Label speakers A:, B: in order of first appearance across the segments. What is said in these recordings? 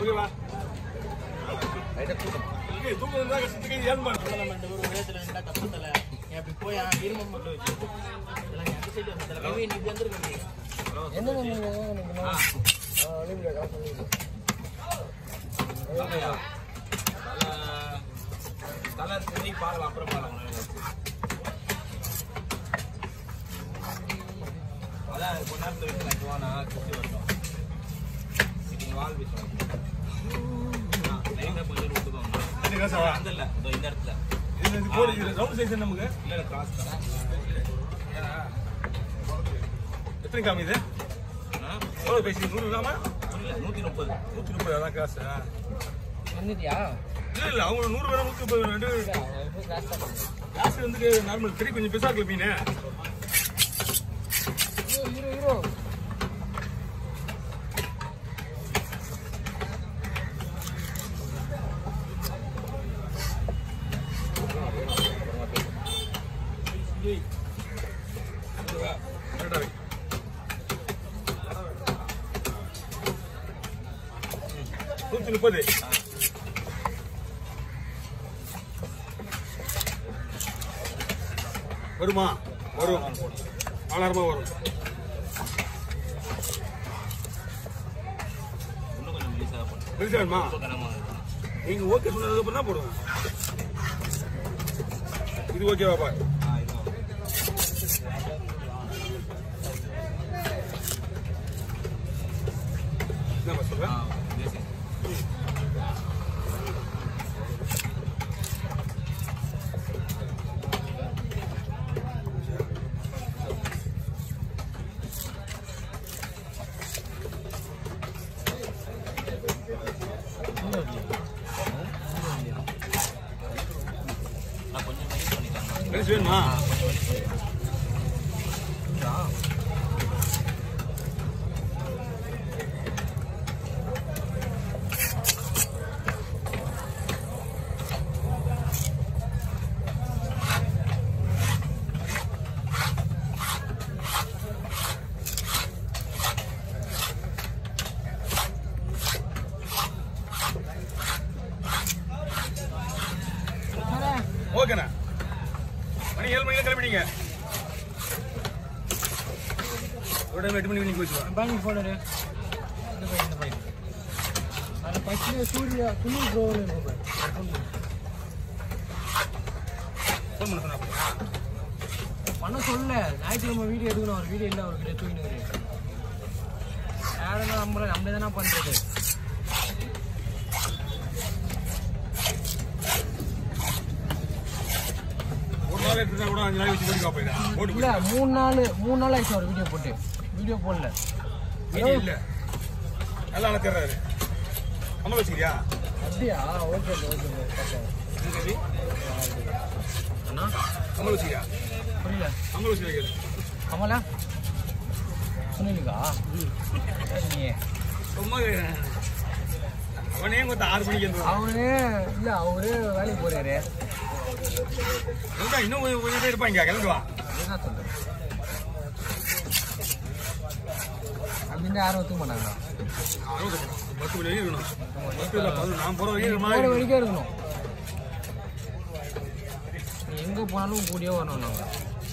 A: ஓகேவா
B: லைட்டா தூக்கம்
A: இது தூக்கம் தான் கஷ்டத்துக்கு ஏன் பண்ண
C: நம்ம இந்த ஒரு விதத்துல இருந்தா தப்பத்தல நீ அப்படி போய் இருமம் மட்டும் வச்சு இதெல்லாம் நீ அந்த சைடு வந்தல கவி நீ இப்படி வந்துருக்க நீ
B: என்ன நீங்க
D: கலர் பண்ணி பார்க்கலாம் அப்புறம் பார்க்கலாம் அதான் கொஞ்ச நேரத்தில் வச்சு நான் வானா குட்டி வரட்டும் இது வால் வீசும் லைட்டாக கொஞ்சம் விட்டுக்கோங்க
A: இது காசாவா
D: அந்த இல்லை இதோ இந்த இடத்துல
A: இது இது போடு இது ரவுண்ட் சைஸ் நமக்கு
D: இல்லை இல்லை கிராஸ் தான்
A: எத்தனை காமி இது எவ்வளோ பேசி நூறு கிராமா
D: இல்லை நூற்றி முப்பது
A: நூற்றி முப்பது அதான் காசு
C: வந்துட்டியா
A: இல்லை இல்லை அவங்க நூறு வேணும் நூற்றி முப்பது ரெண்டு காசு வந்துட்டு நார்மல் பெரிய கொஞ்சம் பெருசாக இருக்கல மீன்
C: ஹீரோ ஹீரோ
A: கரெக்டாக வை. நூற்றி முப்பது வருமா வரும் நாலாயிரமா வரும்
D: இன்னும் கொஞ்சம் மெலிசாக பண்ணும்
A: பெருசா வேணுமா
D: ரொம்ப கனமாக இருக்கும்
A: நீங்க ஓகே சொன்னதுக்கு அப்புறம் தான் போடுவேன் இது ஓகேவா பா
D: ஆ இதுவும்
A: என்ன சொல்றேன்
D: ஆ இதே சைஸ் நான் கொஞ்சம் மெலிஸ் பண்ணிக்கலாம்
A: பெருசு வேணுமா ஓகேண்ணா மணி ஏழு மணிக்கு கிளம்பிட்டீங்க ஒரு டைம் எட்டு மணி மணிக்கு வச்சுருவேன்
C: பாணி போடுற இந்த பையன் இந்த பையன் அது பச்சை சூர்யா சுனில் ப்ரோவில் இருக்கும் பாரு.
A: ஃபோன் பண்ண சொன்னா
C: பண்ண சொல்ல ஞாயிற்றுக்கிழமை வீடியோ எடுக்கணும் ஒரு வீடியோ இல்லை அவர்கிட்ட தூக்கினுங்கிறேன் யாரும் நம்மள நம்மளே தானே பண்ணுறது
A: ஒரு நாள் எடுத்துட்டா கூட அஞ்சு நாளைக்கு வச்சு போட்டு போயிடலாம் போட்டு
C: இல்லை மூணு நாள் மூணு நாள் ஆயிடுச்சு அவர் வீடியோ போட்டு வீடியோ போடல
A: வீடியோ இல்லை நல்லா அழைக்கிறாரு அம்மா வச்சுக்கிறியா
C: அப்படியா ஓகே ஓகே ஓகே அண்ணா
A: அம்மா வச்சுக்கிறியா
C: புரியல
A: அம்மா வச்சுக்கிறேன்
C: கமலா சுனிலுக்கா நீ
A: சும்மா கேக்குறேன். அவனே கொத்த ஆறு மணிக்கு வந்து
C: அவரு இல்ல அவரு வேலைக்கு போறாரு
A: இன்னும் கொஞ்சம் கொஞ்சம் பேர் இருப்பாங்க கிளம்பி வா
C: என்ன சொல்ற அப்படின்னு யாரும் ஒத்துக்க மாட்டாங்களா
A: அறுபது பத்து மணி வரைக்கும் இருக்கணும் பத்து இல்லை பதினொன்று நான் போகிற வரைக்கும்
C: போற
A: மாதிரி
C: வரைக்கும் இருக்கணும் நீ எங்க போனாலும் கூடியே வரணும் நாங்க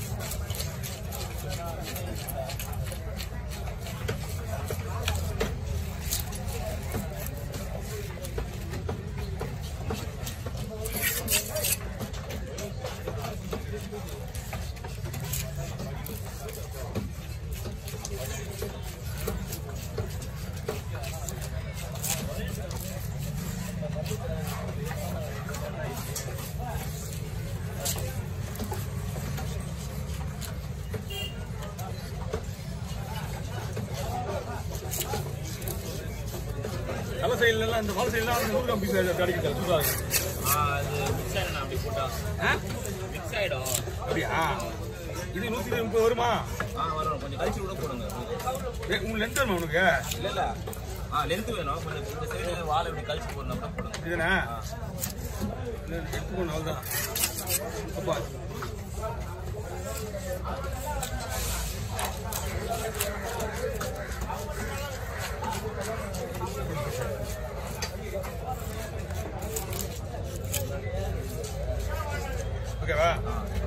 A: நல்ல சைடுலாம் இந்த மலை சைடுலாம் அந்த நூறு பீஸ் கிடைக்கும் சூப்பராக இருக்கும்
D: ஆ அது மிக்ஸ் ஆகிடும் அப்படி போட்டா
A: ஆ
D: மிக்ஸ் ஆகிடும்
A: அப்படியா இது நூற்றி முப்பது வருமா
D: ஆ வரும் கொஞ்சம் கழிச்சு கூட போடுங்க
A: ஏ, உன் லென்த் வேணுமா உனக்கு
D: இல்லை இல்லை ஆ லென்த் வேணும் கொஞ்சம் இந்த சைடு வாழை இப்படி கழிச்சு போடணும் கூட போடுங்க
A: இதுதானே எடுத்துக்கணும் அவ்வளோதான் அப்பா ஓகேவா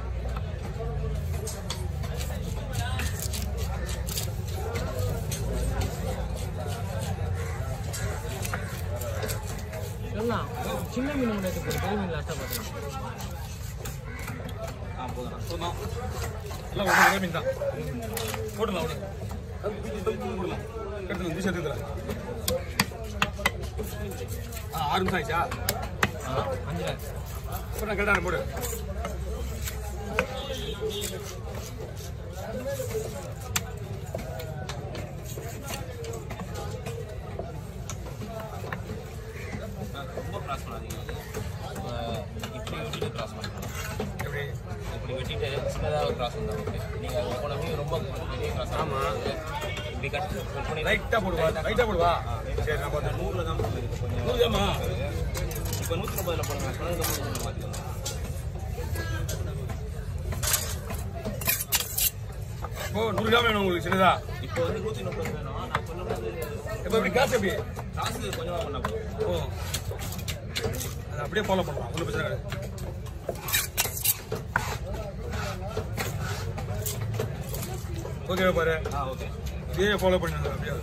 C: சொல்லலாம் சின்ன மீன் ஒன்று எடுத்து போடு பெரிய மீன் லாஸ்ட்டாக பார்த்துக்கலாம்
D: ஆ போதும்
A: போதும் எல்லாம் ஒன்று ஒரே மீன் தான் போட்டுடலாம் அவனுக்கு போடலாம் எடுத்துலாம் ஜூஸ் எடுத்துக்கலாம் ஆ ஆறு நிமிஷம் ஆயிடுச்சா
C: அஞ்சு லேக்
A: இப்போ நான் கேட்டாங்க போடு
D: ரொம்ப கிராஸ் பண்ணாதீங்க அது அஹ் இப்படி வெட்டிட்டு கிராஸ் பண்ணணும்
A: எப்படி
D: இப்படி வெட்டிட்டு சின்னதாக ஒரு கிராஸ் வந்தா ஓகே நீங்கள் போன மீன் ரொம்ப பெரிய கிராஸ் ஆமாம் இப்படி கட் கட் பண்ணி
A: லைட்டாக போடுவா லைட்டாக போடுவா சரி நான் பார்த்தேன்
D: நூறில் தான் போடுங்க இது கொஞ்சம்
A: நூறுதாம்மா
D: இப்போ நூற்றி முப்பதில் போடுங்க சொன்னதுக்கு அப்புறம் கொஞ்சம் மாற்றிக்கோங்க
A: ஓ நூறு கிராம் வேணும் உங்களுக்கு சின்னதா
D: இப்போ வந்து நூற்றி முப்பது வேணும் நான் சொல்லும்போது
A: இப்போ எப்படி காசு எப்படி
D: காசு கொஞ்சமாக பண்ணா போதும்
A: ஓ அதை அப்படியே ஃபாலோ பண்ணலாம் ஒன்றும் பிரச்சனை கிடையாது ஓகே பாரு
D: ஆ ஓகே
A: இதே ஃபாலோ பண்ணி அப்படியே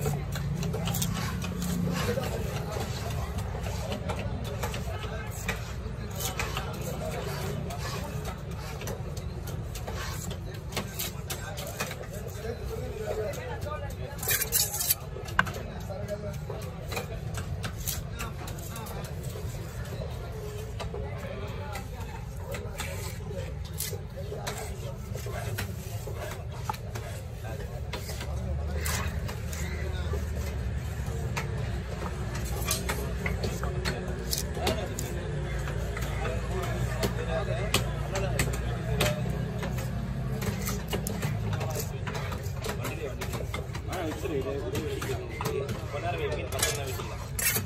D: ஆ வச்சிரு இது இது வெட்டிக்கலாம் கொஞ்ச நேரம் மீன் பத்து நேரம் வெட்டிக்கலாம்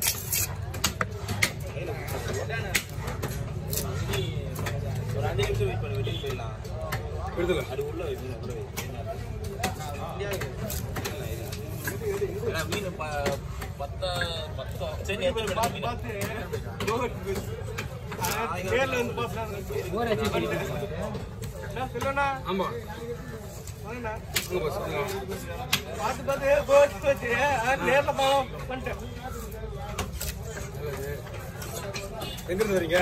D: ஒரு அஞ்சு நிமிஷம் வெயிட் பண்ணி வெட்டிட்டு போயிடலாம்
A: எடுத்துக்கலாம்
D: அது உள்ள வை மீன் உள்ள வை ஏன்னா மீன் ப- பத்த பத்தம் சரி எத்தனை பேர் மீன்
C: ஓர் வச்சு பண்ணி
A: ஆமா அங்க பாஸ் அங்க வா. எங்க இருந்து வரீங்க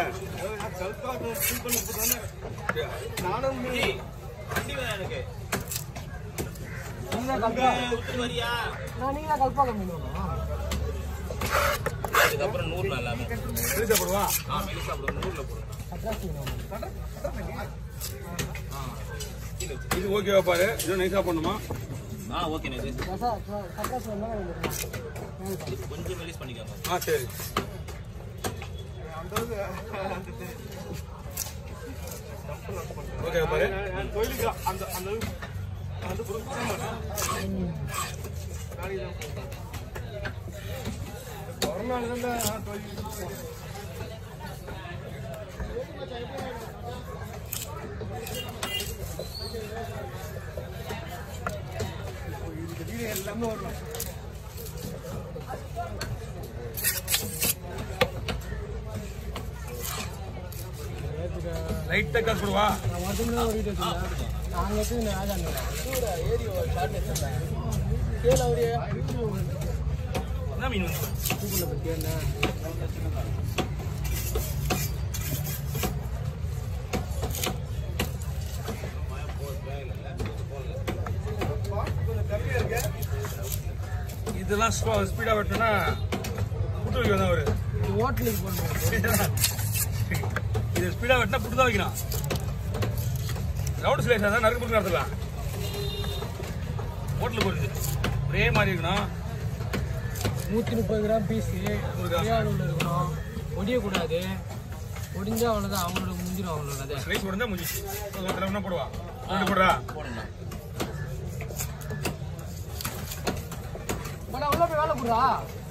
A: அப்படியா?
D: ஏய், வண்டி வேணும் எனக்கு
C: நீங்களா கல்பா
D: கொடுத்துட்டு வரியா
C: நான் நீங்களா கல்பாக்கம் மீன் வேணும்
D: அதுக்கப்புறம் நூறுல எல்லாமே
A: பெருசா போடுவா
D: ஆ மெலிசா போடுங்க நூறுல போடுங்க
C: சட்ராஸ் மீன் வேணும்
D: கீழே வச்சு
A: இது ஓகேவா பாரு இன்னும் நைஸா பண்ணுமா
D: ஆ ஓகே இது
C: ரசா சட்ராஸ் வேணும்
D: கொஞ்சம் மெலிஸ் பண்ணிக்கோங்க
A: ஆ சரி ஓகே பாரு லைட்டா காசு போடுவா
C: நான் ஒருத்தங்க ஒரு வீடியோ வச்சுருந்தேன் நாங்கள் எடுத்து நான் ஆகாங்க ஏரி ஒரு ஷார்ட் எடுத்துருந்தேன் கேளு அவரே
A: என்ன மீன் வந்து
C: கூப்பிடல பற்றி என்ன
A: இதெல்லாம் ஸ்பீடா வெட்டினா புட்டு வைக்க தான் வருது
C: இது ஹோட்டலுக்கு போகணும்
A: இது ஸ்பீடா வெட்டினா புட்டு தான் வைக்கணும் ரவுண்ட் ஸ்லைஸ் தான் நறுக்கு புட்டு நடத்தலாம் ஹோட்டலுக்கு வருது ஒரே மாதிரி இருக்கணும்
C: நூற்றி முப்பது கிராம் பீஸு உள்ள இருக்கணும் ஒடியக்கூடாது ஒடிஞ்சா அவ்வளோதான் அவங்களோட முடிஞ்சிடும் அவங்களோட அது
A: ஸ்லைஸ் உடனே முடிஞ்சிச்சு ஒருத்தர் என்ன போடுவா ரெண்டு போடுறா
D: போடுங்க
C: பட் அவ்வளோ போய் வேலை போடுறா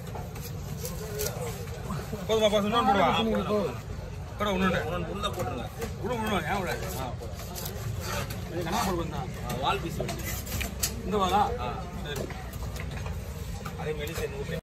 A: போதுமா பாஸ் இன்னொன்று போடுவா
C: நீங்க போ
A: கூட ஒன்று
D: ஒன்று உள்ள போட்டுருங்க
A: விடு விடுவோம் ஏன் விடாது
D: ஆ போடுங்க
A: இது கணா போடுவோம் தான்
D: ஆ, வால் பீஸ் வெட்டி
A: இந்த வாதா
D: ஆ
A: சரி
D: அதே மெலிசை நூறு